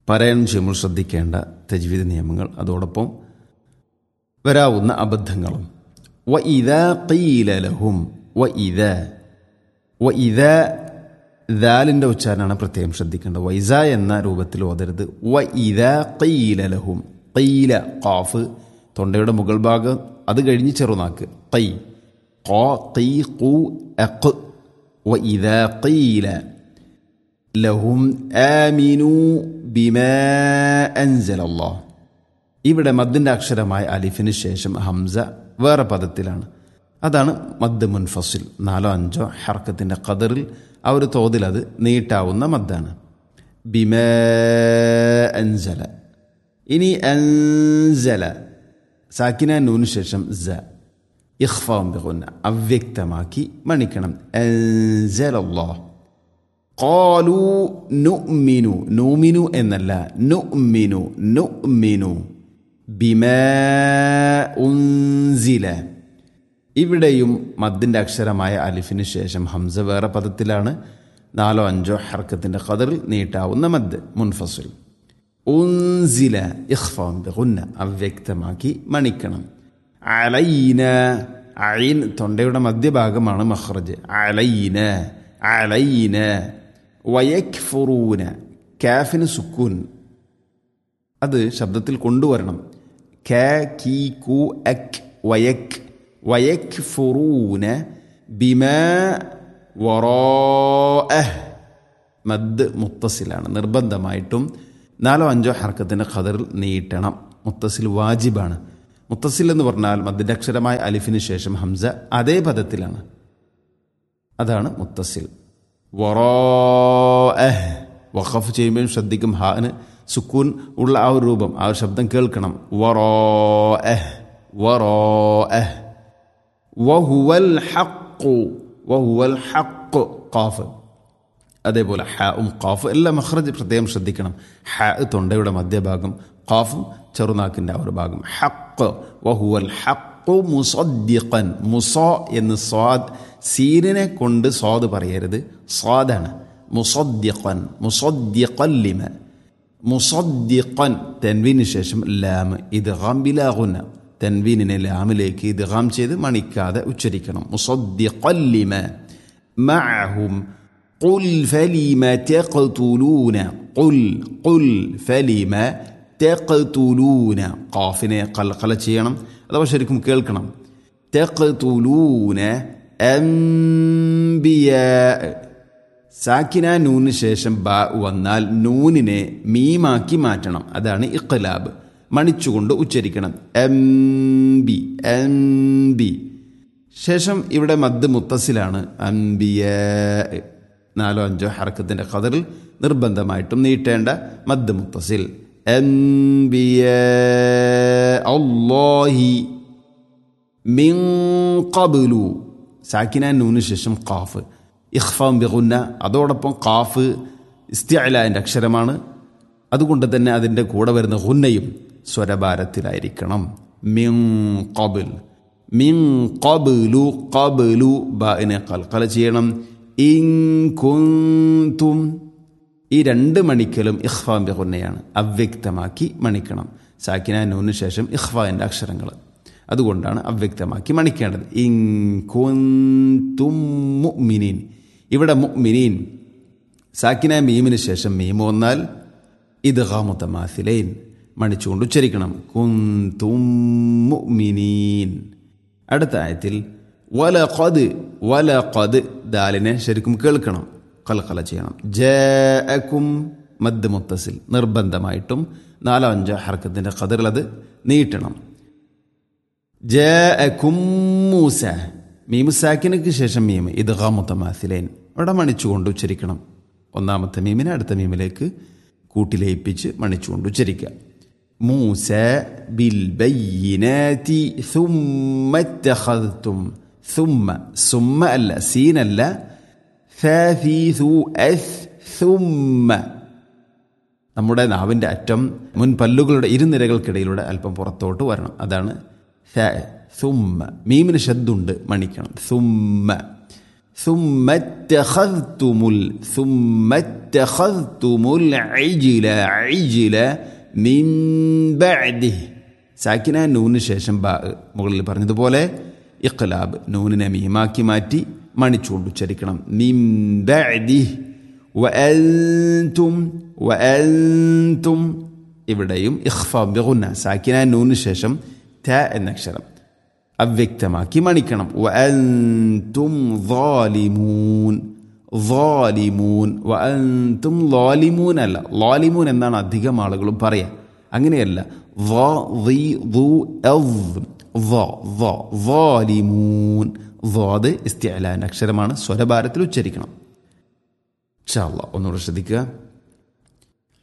പാരായണം ചെയ്യുമ്പോൾ ശ്രദ്ധിക്കേണ്ട തജ്വീദ് നിയമങ്ങൾ അതോടൊപ്പം വരാവുന്ന അബദ്ധങ്ങളും വ ഇത ലഹും വ ഇത വ ഇത ദാലിൻ്റെ ഉച്ചാരണമാണ് പ്രത്യേകം ശ്രദ്ധിക്കേണ്ടത് വൈസ എന്ന രൂപത്തിൽ ഓതരുത് വ ഇത ലഹും കയ്യില കാഫ് തൊണ്ടയുടെ മുകൾ ഭാഗം അത് കഴിഞ്ഞ് ചെറുനാക്ക് കൈ ഖ ഖീ ഖു അഖ് വ ഇത ഖീല ലഹും ആമിനു ബിമാ അൻസലല്ലാഹ് ഇവിടെ മദ്ദിൻ്റെ അക്ഷരമായ അലിഫിന് ശേഷം ഹംസ വേറെ പദത്തിലാണ് അതാണ് മദ് മുൻഫസിൽ നാലോ അഞ്ചോ ഹർക്കത്തിൻ്റെ ഖദറിൽ ആ ഒരു തോതിൽ അത് നീട്ടാവുന്ന മദ്ദാണ് ബിമ അൻസല ഇനി അൻസല സാക്കിന നൂന് ശേഷം സ ഇഖ്ഫാം ബിഗുന്ന അവ്യക്തമാക്കി മണിക്കണം അൻസലല്ലാഹ് ഖാലു നുഅ്മിനു നൂമിനു എന്നല്ല നുഅ്മിനു നുഅ്മിനു ബിമാ ഉൻസില ഇവിടെയും മദ്ദിൻ്റെ അക്ഷരമായ അലിഫിന് ശേഷം ഹംസ വേറെ പദത്തിലാണ് നാലോ അഞ്ചോ ഹർക്കത്തിൻ്റെ ഖദറിൽ നീട്ടാവുന്ന മദ് മുൻഫസുൽ ഉൻസില ഇഖ്ഫാം ബിഗുന്ന അവ്യക്തമാക്കി മണിക്കണം അലൈന അയിൻ തൊണ്ടയുടെ മധ്യഭാഗമാണ് മഖ്റജ് അലൈന അലൈന വയക്ഫുറൂന കാഫിന് സുക്കൂൻ അത് ശബ്ദത്തിൽ കൊണ്ടുവരണം ക കീ കു അക് വയക് വയക് ഫുറൂന ബിമ വറോഅഹ് മദ് മുത്തസിലാണ് നിർബന്ധമായിട്ടും നാലോ അഞ്ചോ ഹർക്കത്തിൻ്റെ ഖദറിൽ നീട്ടണം മുത്തസിൽ വാജിബാണ് മുത്തസിൽ എന്ന് പറഞ്ഞാൽ മദ്ദിൻ്റെ അക്ഷരമായ അലിഫിന് ശേഷം ഹംസ അതേ പദത്തിലാണ് അതാണ് മുത്തസിൽ വറോഅഹ് വഖഫ് ചെയ്യുമ്പോഴും ശ്രദ്ധിക്കും ഹാന് സുക്കൂൻ ഉള്ള ആ ഒരു രൂപം ആ ഒരു ശബ്ദം കേൾക്കണം വറോഅഹ് വറോഅഹ് വഹുവൽ ഹഖു വഹുവൽ ഹഖ് ഖാഫ് അതേപോലെ ഹ ഉം ഖാഫ് എല്ലാം മഖ്റജ് പ്രത്യേകം ശ്രദ്ധിക്കണം ഹ തൊണ്ടയുടെ മധ്യഭാഗം ഖാഫും ചെറുനാക്കിൻ്റെ ആ ഒരു ഭാഗം ഹഖ് വഹുവൽ ഹഖ് മുസദ്ദിഖൻ മുസോ എന്ന് സ്വാദ് സീനിനെ കൊണ്ട് സ്വാദ് പറയരുത് സ്വാദാണ് മുസദ്ദിഖൻ മുസദ്ദിഖൻ ലിമ മുസദ്ദിഖൻ തെൻവീന് ശേഷം ലാം ഇത് ഗാംബിലാകുന്ന തെൻവീനിനെ ലാമിലേക്ക് ഇത് ഗാം ചെയ്ത് മണിക്കാതെ ഉച്ചരിക്കണം മുസദ്ദിഖൻ ലിമ മഅഹും قل فلم تقتلون قل قل فلم تقتلون قافനെ കൽക്കല ചെയ്യണം അഥവാ ശരിക്കും കേൾക്കണം تقتلون أنبياء സാക്കിന നൂന് ശേഷം ബ വന്നാൽ നൂനിനെ മീമാക്കി മാറ്റണം അതാണ് ഇഖ്ലാബ് മണിച്ചുകൊണ്ട് ഉച്ചരിക്കണം എം ബി എം ബി ശേഷം ഇവിടെ മദ് മുത്തസിലാണ് അംബിയ നാലോ അഞ്ചോ ഹറക്കത്തിൻ്റെ ഖദറിൽ നിർബന്ധമായിട്ടും നീട്ടേണ്ട മദ് മുത്തസിൽ അംബിയ അല്ലാഹി മിൻ ഖബ്ലു സാക്കിന നൂന് ശേഷം ഖാഫ് ഇഖ്ഫാം ബിഗുന്ന അതോടൊപ്പം ഖാഫ് ഇസ്തിഅലാൻ്റെ അക്ഷരമാണ് അതുകൊണ്ട് തന്നെ അതിൻ്റെ കൂടെ വരുന്ന ഹുന്നയും സ്വരഭാരത്തിലായിരിക്കണം മിൻ ഖബിൽ മിൻ ഖബ്ലു ഖബ്ലു ബാഇനെ കൽക്കല ചെയ്യണം ഇൻ കുന്തും ഈ രണ്ട് മണിക്കലും ഇഖ്ഫാം ബിഗുന്നയാണ് അവ്യക്തമാക്കി മണിക്കണം സാക്കിന നൂന് ശേഷം ഇഖ്ഫാൻ്റെ അക്ഷരങ്ങൾ അതുകൊണ്ടാണ് അവ്യക്തമാക്കി മണിക്കേണ്ടത് ഇൻ കുന്തും മുഅ്മിനീൻ ഇവിടെ മുഅ്മിനീൻ സാക്കിന മീമിന് ശേഷം മീം വന്നാൽ ഇത് ഹാമുത്തമാസിലൈൻ മണിച്ചുകൊണ്ട് ഉച്ചരിക്കണം കുന്തും മുഅ്മിനീൻ അടുത്ത ആയത്തിൽ വല ഖദ് വല ഖദ് ദാലിനെ ശരിക്കും കേൾക്കണം കൽക്കല ചെയ്യണം ജഅക്കും മദ് മുത്തസിൽ നിർബന്ധമായിട്ടും നാലോ അഞ്ചോ ഹർക്കത്തിൻ്റെ ഖദറിൽ അത് നീട്ടണം ജഅക്കും മൂസ മീമു സാക്കിനക്ക് ശേഷം മീം ഇത് ഹാമുത്തമാസിലേൻ അവിടെ മണിച്ചുകൊണ്ട് ഉച്ചരിക്കണം ഒന്നാമത്തെ മീമിനെ അടുത്ത മീമിലേക്ക് കൂട്ടിലയിപ്പിച്ച് മണിച്ചുകൊണ്ട് ഉച്ചരിക്കുക മൂസ ബിൽ ബയ്യിനാതി ثم اتخذتم ثم ثم അല്ല സീനല്ല ثاثيثു അസ് ثم നമ്മുടെ നാവിൻ്റെ അറ്റം മുൻ പല്ലുകളുടെ ഇരുനിരകൾക്കിടയിലൂടെ അല്പം പുറത്തോട്ട് വരണം അതാണ് സുമ്മ മീമിന് ശബ്ദുണ്ട് മണിക്കണം സുമ്മ ثم اتخذتم ال ثم اتخذتم العجل عجل من بعده സാക്കിന നൂന് ശേഷം ബാ മുകളിൽ പറഞ്ഞതുപോലെ ഇഖ്ലാബ് നൂനിനെ മീമാക്കി മാറ്റി മണിച്ചുകൊണ്ട് ഉച്ചരിക്കണം മിൻ ബഅദി വഅൻതും വഅൻതും ഇവിടെയും ഇഖ്ഫ ബിഗുന്ന സാക്കിന നൂന് ശേഷം ത എന്ന അക്ഷരം അവ്യക്തമാക്കി മണിക്കണം വഅൻതും ളാലിമൂൻ ളാലിമൂൻ വഅൻതും ളാലിമൂൻ അല്ല ളാലിമൂൻ എന്നാണ് അധികം ആളുകളും പറയാ അങ്ങനെയല്ല ظ ضي ضو أض ظ ظ ظالمون ضاد ഇസ്തിഅലാൻ അക്ഷരമാണ് സ്വരഭാരത്തിൽ ഉച്ചരിക്കണം ഇൻഷാ അല്ലാഹ് ഒന്നുകൂടെ ശ്രദ്ധിക്കുക